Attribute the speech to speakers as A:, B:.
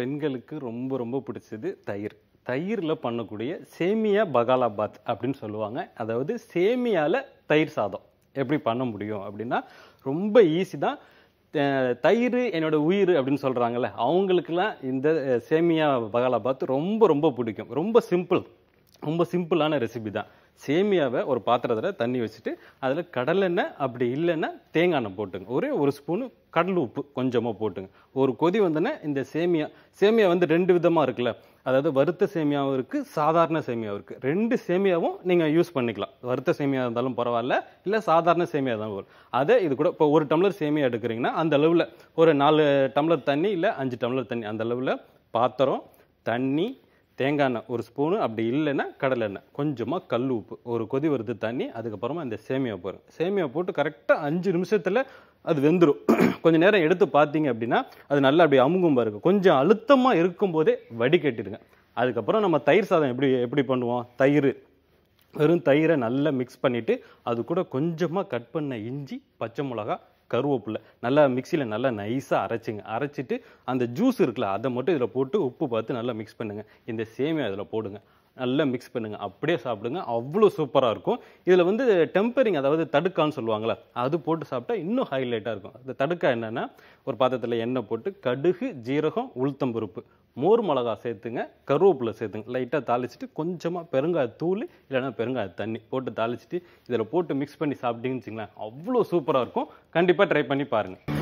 A: பெண்களுக்கு ரொம்ப ரொம்ப பிடிச்சது தயிர் தயிரில் பண்ணக்கூடிய சேமியா பகாலாபாத் அப்படின்னு சொல்லுவாங்க அதாவது சேமியால தயிர் சாதம் எப்படி பண்ண முடியும் அப்படின்னா ரொம்ப ஈஸி தான் அஹ் தயிர் என்னோட உயிர் அப்படின்னு சொல்றாங்கல்ல அவங்களுக்குலாம் இந்த அஹ், சேமியா பகாலாபாத் ரொம்ப ரொம்ப பிடிக்கும் ரொம்ப சிம்பிள் ரொம்ப சிம்பிளான ரெசிபி தான் சேமியாவை ஒரு பாத்திரத்தில் தண்ணி வச்சுட்டு அதில் கடலெண்ணெய் அப்படி இல்லைன்னா தேங்காய் எண்ணெய் போட்டுங்க ஒரே ஒரு ஸ்பூனு கடல் உப்பு கொஞ்சமாக போட்டுங்க ஒரு கொதி வந்தோடனே இந்த சேமியா சேமியா வந்து ரெண்டு விதமாக இருக்குல்ல அதாவது வறுத்த சேமியாவும் இருக்குது சாதாரண சேமியாவும் இருக்குது ரெண்டு சேமியாவும் நீங்கள் யூஸ் பண்ணிக்கலாம் வறுத்த சேமியா இருந்தாலும் பரவாயில்ல இல்லை சாதாரண சேமியா தான் வரும் அதை இது கூட இப்போ ஒரு டம்ளர் சேமியா எடுக்கிறீங்கன்னா அந்த அளவில் ஒரு நாலு டம்ளர் தண்ணி இல்லை அஞ்சு டம்ளர் தண்ணி அந்த அளவில் பாத்திரம் தண்ணி தேங்காய் எண்ணெய் ஒரு ஸ்பூனு அப்படி இல்லைன்னா கடலை எண்ணெய் கொஞ்சமாக கல் உப்பு ஒரு கொதி வருது தண்ணி அதுக்கப்புறமா இந்த சேமியா போடுங்க சேமியா போட்டு கரெக்டாக அஞ்சு நிமிஷத்தில் அது வெந்துடும் கொஞ்ச நேரம் எடுத்து பார்த்தீங்க அப்படின்னா அது நல்லா அப்படி அமுங்கும் பாருங்க கொஞ்சம் அழுத்தமாக இருக்கும்போதே வடிகட்டிடுங்க அதுக்கப்புறம் நம்ம தயிர் சாதம் எப்படி எப்படி பண்ணுவோம் தயிர் வெறும் தயிரை நல்லா மிக்ஸ் பண்ணிவிட்டு அது கூட கொஞ்சமாக கட் பண்ண இஞ்சி பச்சை மிளகா கருவேப்பிலை நல்லா மிக்சியில் நல்லா நைஸாக அரைச்சிங்க அரைச்சிட்டு அந்த ஜூஸ் இருக்குல்ல அதை மட்டும் இதில் போட்டு உப்பு பார்த்து நல்லா மிக்ஸ் பண்ணுங்க இந்த சேமியா இதில் போடுங்க நல்லா மிக்ஸ் பண்ணுங்க அப்படியே சாப்பிடுங்க அவ்வளோ சூப்பராக இருக்கும் இதில் வந்து டெம்பரிங் அதாவது தடுக்கான்னு சொல்லுவாங்கள்ல அது போட்டு சாப்பிட்டா இன்னும் ஹைலைட்டாக இருக்கும் அந்த தடுக்கா என்னன்னா ஒரு பாத்திரத்தில் எண்ணெய் போட்டு கடுகு ஜீரகம் உளுத்தம்பருப்பு மோர் மிளகா சேர்த்துங்க கருவேப்பிலை சேர்த்துங்க லைட்டாக தாளிச்சிட்டு கொஞ்சமாக பெருங்காய தூள் இல்லைன்னா பெருங்காய தண்ணி போட்டு தாளிச்சிட்டு இதில் போட்டு மிக்ஸ் பண்ணி சாப்பிட்டீங்கன்னு வச்சுங்களேன் அவ்வளோ சூப்பராக இருக்கும் கண்டிப்பாக ட்ரை பண்ணி பாருங்கள்